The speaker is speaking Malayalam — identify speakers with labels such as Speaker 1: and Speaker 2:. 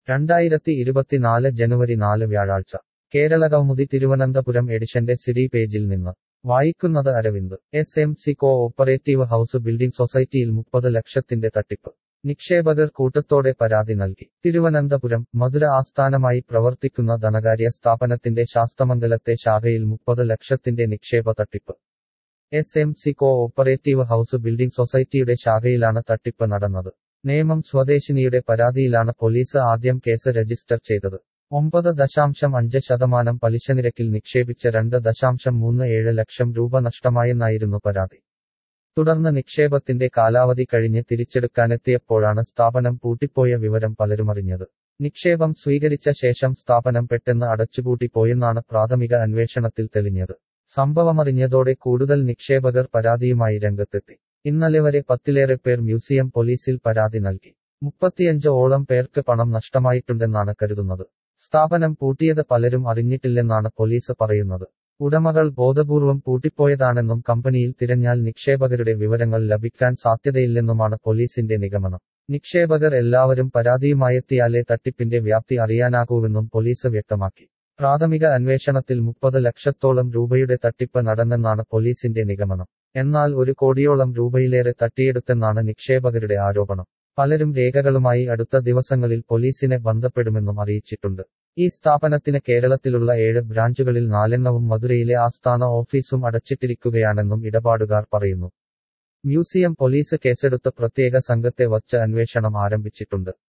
Speaker 1: രണ്ടായിരത്തി ഇരുപത്തിനാല് ജനുവരി നാല് വ്യാഴാഴ്ച കേരള കൗമുദി തിരുവനന്തപുരം എഡിഷന്റെ സിഡി പേജിൽ നിന്ന് വായിക്കുന്നത് Aravind S M C cooperative house building സൊസൈറ്റിയിൽ മുപ്പത് ലക്ഷത്തിന്റെ തട്ടിപ്പ് നിക്ഷേപകർ കൂട്ടത്തോടെ പരാതി നൽകി തിരുവനന്തപുരം മധുര ആസ്ഥാനമായി പ്രവർത്തിക്കുന്ന ധനകാര്യ സ്ഥാപനത്തിന്റെ ശാസ്തമംഗലത്തെ ശാഖയിൽ മുപ്പത് ലക്ഷത്തിന്റെ നിക്ഷേപ തട്ടിപ്പ് S M C cooperative house building സൊസൈറ്റിയുടെ ശാഖയിലാണ് തട്ടിപ്പ് നടന്നത് നേമം സ്വദേശിനിയുടെ പരാതിയിലാണ് പോലീസ് ആദ്യം കേസ് രജിസ്റ്റർ ചെയ്തത് ഒമ്പത് ദശാംശം അഞ്ച് ശതമാനം പലിശനിരക്കിൽ നിക്ഷേപിച്ച രണ്ട് ദശാംശം മൂന്ന് ഏഴ് ലക്ഷം രൂപ നഷ്ടമായെന്നായിരുന്നു പരാതി തുടർന്ന് നിക്ഷേപത്തിന്റെ കാലാവധി കഴിഞ്ഞ് തിരിച്ചെടുക്കാനെത്തിയപ്പോഴാണ് സ്ഥാപനം പൂട്ടിപ്പോയ വിവരം പലരുമറിഞ്ഞത് നിക്ഷേപം സ്വീകരിച്ച ശേഷം സ്ഥാപനം പെട്ടെന്ന് അടച്ചുപൂട്ടിപ്പോയെന്നാണ് പ്രാഥമിക അന്വേഷണത്തിൽ തെളിഞ്ഞത് സംഭവമറിഞ്ഞതോടെ കൂടുതൽ നിക്ഷേപകർ പരാതിയുമായി രംഗത്തെത്തി ഇന്നലെ വരെ പത്തിലേറെ പേർ മ്യൂസിയം പോലീസിൽ പരാതി നൽകി മുപ്പത്തിയഞ്ച് ഓളം പേർക്ക് പണം നഷ്ടമായിട്ടുണ്ടെന്നാണ് കരുതുന്നത് സ്ഥാപനം പൂട്ടിയത് പലരും അറിഞ്ഞിട്ടില്ലെന്നാണ് പോലീസ് പറയുന്നത് ഉടമകൾ ബോധപൂർവം പൂട്ടിപ്പോയതാണെന്നും കമ്പനിയിൽ തിരഞ്ഞാൽ നിക്ഷേപകരുടെ വിവരങ്ങൾ ലഭിക്കാൻ സാധ്യതയില്ലെന്നുമാണ് പോലീസിന്റെ നിഗമനം നിക്ഷേപകർ എല്ലാവരും പരാതിയുമായെത്തിയാലേ തട്ടിപ്പിന്റെ വ്യാപ്തി അറിയാനാകൂവെന്നും പോലീസ് വ്യക്തമാക്കി പ്രാഥമിക അന്വേഷണത്തിൽ മുപ്പത് ലക്ഷത്തോളം രൂപയുടെ തട്ടിപ്പ് നടന്നെന്നാണ് പോലീസിന്റെ നിഗമനം എന്നാൽ ഒരു കോടിയോളം രൂപയിലേറെ തട്ടിയെടുത്തെന്നാണ് നിക്ഷേപകരുടെ ആരോപണം പലരും രേഖകളുമായി അടുത്ത ദിവസങ്ങളിൽ പോലീസിനെ ബന്ധപ്പെടുമെന്നും അറിയിച്ചിട്ടുണ്ട് ഈ സ്ഥാപനത്തിന് കേരളത്തിലുള്ള ഏഴ് ബ്രാഞ്ചുകളിൽ നാലെണ്ണവും മധുരയിലെ ആസ്ഥാന ഓഫീസും അടച്ചിട്ടിരിക്കുകയാണെന്നും ഇടപാടുകാർ പറയുന്നു മ്യൂസിയം പോലീസ് കേസെടുത്ത് പ്രത്യേക സംഘത്തെ വച്ച് അന്വേഷണം ആരംഭിച്ചിട്ടുണ്ട്